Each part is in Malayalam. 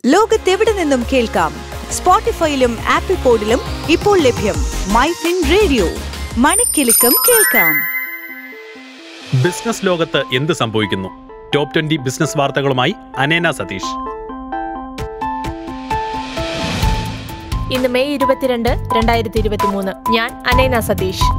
ലോകത്തെവിടെ നിന്നും കേൾക്കാം സ്പോട്ടിഫൈയിലും ആപ്പിൾ പോഡിലും ഇപ്പോൾ ലഭ്യം മൈ ഫിൻ റേഡിയോ മണിക്കെലക്കം കേൾക്കാം ബിസിനസ് ലോകത്ത് എന്ത് സംഭവിക്കുന്നു ടോപ്പ് ട്വന്റി ബിസിനസ് വാർത്തകളുമായി അനേന സതീഷ് ഇന്ന് മെയ് ഇരുപത്തിരണ്ട് രണ്ടായിരത്തി ഇരുപത്തി മൂന്ന് ഞാൻ അനേന സതീഷ്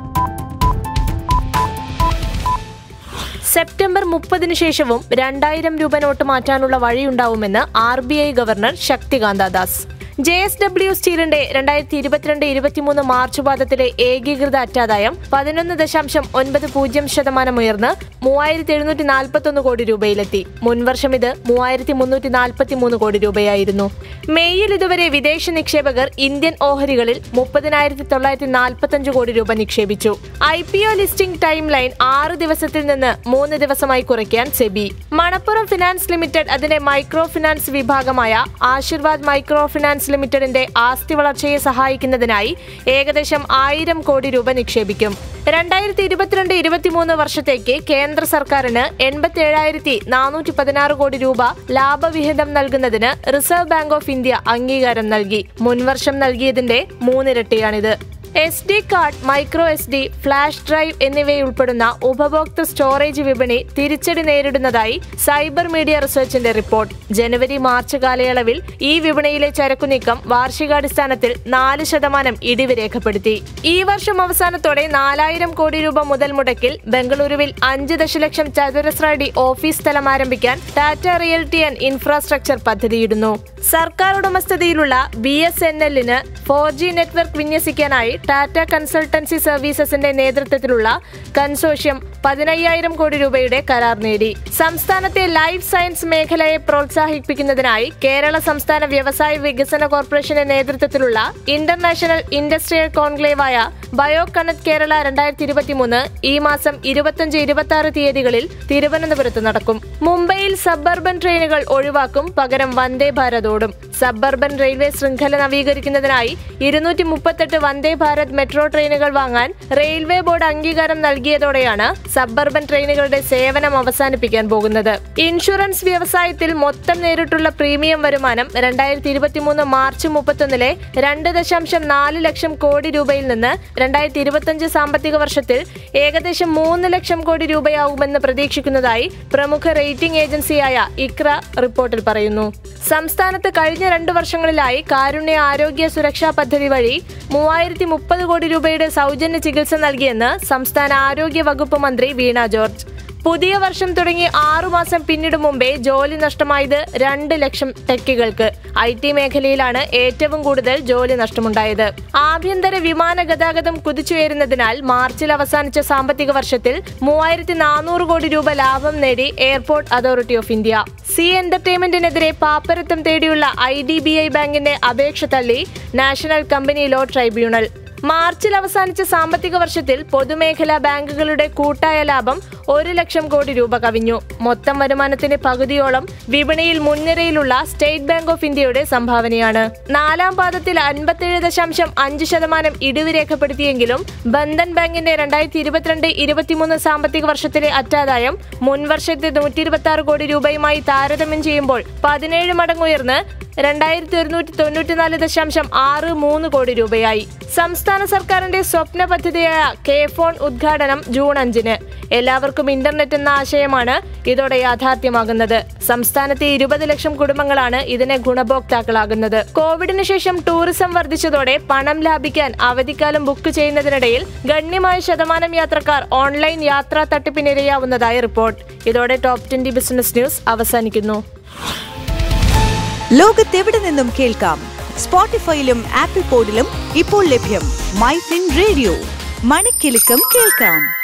സെപ്റ്റംബർ മുപ്പതിന് ശേഷവും രണ്ടായിരം രൂപ നോട്ട് മാറ്റാനുള്ള വഴിയുണ്ടാവുമെന്ന് R B I governor Shaktikanta Das J S W സ്റ്റീലിന്റെ രണ്ടായിരത്തി ഇരുപത്തിരണ്ട് ഇരുപത്തിമൂന്ന് മാർച്ച് പാദത്തിലെ ഏകീകൃത അറ്റാദായം പതിനൊന്ന് ദശാംശം ഒൻപത് പൂജ്യം ശതമാനം ഉയർന്ന് മൂവായിരത്തി എഴുന്നൂറ്റി നാൽപ്പത്തി ഒന്ന് കോടി രൂപയിലെത്തി മുൻവർഷം ഇത് മൂവായിരത്തി മുന്നൂറ്റി നാൽപ്പത്തി മൂന്ന് കോടി രൂപയായിരുന്നു മെയ്യിൽ ഇതുവരെ വിദേശ നിക്ഷേപകർ ഇന്ത്യൻ ഓഹരികളിൽ മുപ്പതിനായിരത്തി തൊള്ളായിരത്തി നാൽപ്പത്തി അഞ്ച് കോടി രൂപ നിക്ഷേപിച്ചു I P O listing time line ആറ് ദിവസത്തിൽ നിന്ന് മൂന്ന് ദിവസമായി കുറയ്ക്കാൻ സെബി മണപ്പുറം ഫിനാൻസ് ലിമിറ്റഡ് അതിന്റെ മൈക്രോ ഫിനാൻസ് വിഭാഗമായ ആശീർവാദ് മൈക്രോ ഫിനാൻസ് ലിമിറ്റഡിന്റെ ആസ്തി വളർച്ചയെ സഹായിക്കുന്നതിനായി ഏകദേശം ആയിരം കോടി രൂപ നിക്ഷേപിക്കും രണ്ടായിരത്തി ഇരുപത്തിരണ്ട് ഇരുപത്തിമൂന്ന് വർഷത്തേക്ക് കേന്ദ്ര സർക്കാരിന് എൺപത്തി ഏഴായിരത്തി നാനൂറ്റി പതിനാറ് കോടി രൂപ ലാഭവിഹിതം നൽകുന്നതിന് റിസർവ് ബാങ്ക് ഓഫ് ഇന്ത്യ അംഗീകാരം നൽകി മുൻവർഷം നൽകിയതിന്റെ മൂന്നിരട്ടിയാണിത് S D card micro S D flash drive എന്നിവയുൾപ്പെടുന്ന ഉപഭോക്തൃ സ്റ്റോറേജ് വിപണി തിരിച്ചടി നേരിടുന്നതായി സൈബർ മീഡിയ റിസർച്ചിന്റെ റിപ്പോർട്ട് ജനുവരി മാർച്ച് കാലയളവിൽ ഈ വിപണിയിലെ ചരക്കുനീക്കം വാർഷികാടിസ്ഥാനത്തിൽ നാല് ശതമാനം ഇടിവ് രേഖപ്പെടുത്തി ഈ വർഷം അവസാനത്തോടെ നാലായിരം കോടി രൂപ മുതൽ മുടക്കിൽ ബംഗളൂരുവിൽ അഞ്ച് ദശലക്ഷം ചതുരശ്ര അടി ഓഫീസ് സ്ഥലം ആരംഭിക്കാൻ ടാറ്റ റിയൽറ്റി ആൻഡ് ഇൻഫ്രാസ്ട്രക്ചർ പദ്ധതിയിടുന്നു സർക്കാർ ഉടമസ്ഥതയിലുള്ള ബി എസ് എൻ എല്ലിന് ഫോർ ജി നെറ്റ്വർക്ക് വിന്യസിക്കാനായി ടാറ്റ കൺസൾട്ടൻസി സർവീസസിന്റെ നേതൃത്വത്തിലുള്ള കൺസോഷ്യം പതിനയ്യായിരം കോടി രൂപയുടെ കരാർ നേടി സംസ്ഥാനത്തെ ലൈഫ് സയൻസ് മേഖലയെ പ്രോത്സാഹിപ്പിക്കുന്നതിനായി കേരള സംസ്ഥാന വ്യവസായ വികസന കോർപ്പറേഷന്റെ നേതൃത്വത്തിലുള്ള ഇന്റർനാഷണൽ ഇൻഡസ്ട്രിയൽ കോൺക്ലേവായ ബയോ കണക്ട് കേരള രണ്ടായിരത്തി ഇരുപത്തിമൂന്ന് ഈ മാസം ഇരുപത്തിയഞ്ച് ഇരുപത്തി ആറ് തീയതികളിൽ തിരുവനന്തപുരത്ത് നടക്കും മുംബൈയിൽ സബർബൻ ട്രെയിനുകൾ ഒഴിവാക്കും പകരം വന്ദേ ഭാരത് ഓടും സബർബൻ റെയിൽവേ ശൃംഖല നവീകരിക്കുന്നതിനായി ഇരുന്നൂറ്റി മുപ്പത്തെട്ട് വന്ദേ ഭാരത് മെട്രോ ട്രെയിനുകൾ വാങ്ങാൻ റെയിൽവേ ബോർഡ് അംഗീകാരം നൽകിയതോടെയാണ് സബർബൻ ട്രെയിനുകളുടെ സേവനം അവസാനിപ്പിക്കാൻ പോകുന്നത് ഇൻഷുറൻസ് വ്യവസായത്തിൽ മൊത്തം നേരിട്ടുള്ള പ്രീമിയം വരുമാനം രണ്ടായിരത്തി ഇരുപത്തിമൂന്ന് മാർച്ച് മുപ്പത്തൊന്നിലെ രണ്ട് ദശാംശം നാല് ലക്ഷം കോടി രൂപയിൽ നിന്ന് രണ്ടായിരത്തി ഇരുപത്തിയഞ്ച് സാമ്പത്തിക വർഷത്തിൽ ഏകദേശം മൂന്ന് ലക്ഷം കോടി രൂപയാവുമെന്ന് പ്രതീക്ഷിക്കുന്നതായി പ്രമുഖ റേറ്റിംഗ് ഏജൻസിയായ ഇക്ര റിപ്പോർട്ടിൽ പറയുന്നു സംസ്ഥാനത്ത് കഴിഞ്ഞ രണ്ടു വർഷങ്ങളിലായി കാരുണ്യ ആരോഗ്യ സുരക്ഷാ പദ്ധതി വഴി മൂവായിരത്തി മുപ്പത് കോടി രൂപയുടെ സൗജന്യ ചികിത്സ നൽകിയെന്ന് സംസ്ഥാന ആരോഗ്യ വകുപ്പ് മന്ത്രി വീണ ജോർജ് പുതിയ വർഷം തുടങ്ങി ആറുമാസം പിന്നിടും മുമ്പേ ജോലി നഷ്ടമായത് രണ്ട് ലക്ഷം ടെക്കികൾക്ക് ഐ ടി മേഖലയിലാണ് ഏറ്റവും കൂടുതൽ ജോലി നഷ്ടമുണ്ടായത് ആഭ്യന്തര വിമാന ഗതാഗതം കുതിച്ചുയരുന്നതിനാൽ മാർച്ചിൽ അവസാനിച്ച സാമ്പത്തിക വർഷത്തിൽ മൂവായിരത്തി നാനൂറ് കോടി രൂപ ലാഭം നേടി airport authority of India C എന്റർടൈൻമെന്റിനെതിരെ പാപ്പരത്വം തേടിയുള്ള ഐ ഡി ബി ഐ ബാങ്കിന്റെ അപേക്ഷ തള്ളി നാഷണൽ കമ്പനി ലോ ട്രൈബ്യൂണൽ മാർച്ചിൽ അവസാനിച്ച സാമ്പത്തിക വർഷത്തിൽ പൊതുമേഖലാ ബാങ്കുകളുടെ കൂട്ടായ ലാഭം ഒരു ലക്ഷം കോടി രൂപ കവിഞ്ഞു മൊത്തം വരുമാനത്തിന്റെ പകുതിയോളം വിപണിയിൽ മുൻനിരയിലുള്ള സ്റ്റേറ്റ് ബാങ്ക് ഓഫ് ഇന്ത്യയുടെ സംഭാവനയാണ് നാലാം പാദത്തിൽ അൻപത്തിയേഴ് ദശാംശം അഞ്ച് ശതമാനം ഇടിവ് രേഖപ്പെടുത്തിയെങ്കിലും ബന്ധൻ ബാങ്കിന്റെ രണ്ടായിരത്തി ഇരുപത്തിരണ്ട് ഇരുപത്തിമൂന്ന് സാമ്പത്തിക വർഷത്തിലെ അറ്റാദായം മുൻവർഷത്തെ നൂറ്റി ഇരുപത്തി ആറ് കോടി രൂപയുമായി താരതമ്യം ചെയ്യുമ്പോൾ പതിനേഴ് മടങ്ങുയർന്ന് രണ്ടായിരത്തി ഒരുന്നൂറ്റി തൊണ്ണൂറ്റിനാല് ദശാംശം ആറ് മൂന്ന് കോടി രൂപയായി സംസ്ഥാന സർക്കാരിന്റെ സ്വപ്ന പദ്ധതിയായ കെ ഫോൺ ഉദ്ഘാടനം ജൂൺ അഞ്ചിന് എല്ലാവർക്കും ഇന്റർനെറ്റ് എന്ന ആശയമാണ് ഇതോടെ യാഥാർത്ഥ്യമാകുന്നത് സംസ്ഥാനത്തെ ഇരുപത് ലക്ഷം കുടുംബങ്ങളാണ് ഇതിനെ ഗുണഭോക്താക്കളാകുന്നത് കോവിഡിന് ശേഷം ടൂറിസം വർദ്ധിച്ചതോടെ പണം ലാഭിക്കാൻ അവധിക്കാലം ബുക്ക് ചെയ്യുന്നതിനിടയിൽ ഗണ്യമായ ശതമാനം യാത്രക്കാർ ഓൺലൈൻ യാത്രാ തട്ടിപ്പിനിരയാവുന്നതായി റിപ്പോർട്ട് ഇതോടെ ടോപ്പ് ട്വന്റി ബിസിനസ് ന്യൂസ് അവസാനിക്കുന്നു ലോകത്തെവിടെ നിന്നും കേൾക്കാം സ്പോട്ടിഫൈയിലും ആപ്പിൾ പോഡിലും ഇപ്പോൾ ലഭ്യം മൈ ഫിൻ റേഡിയോ മണിക്കെലക്കം കേൾക്കാം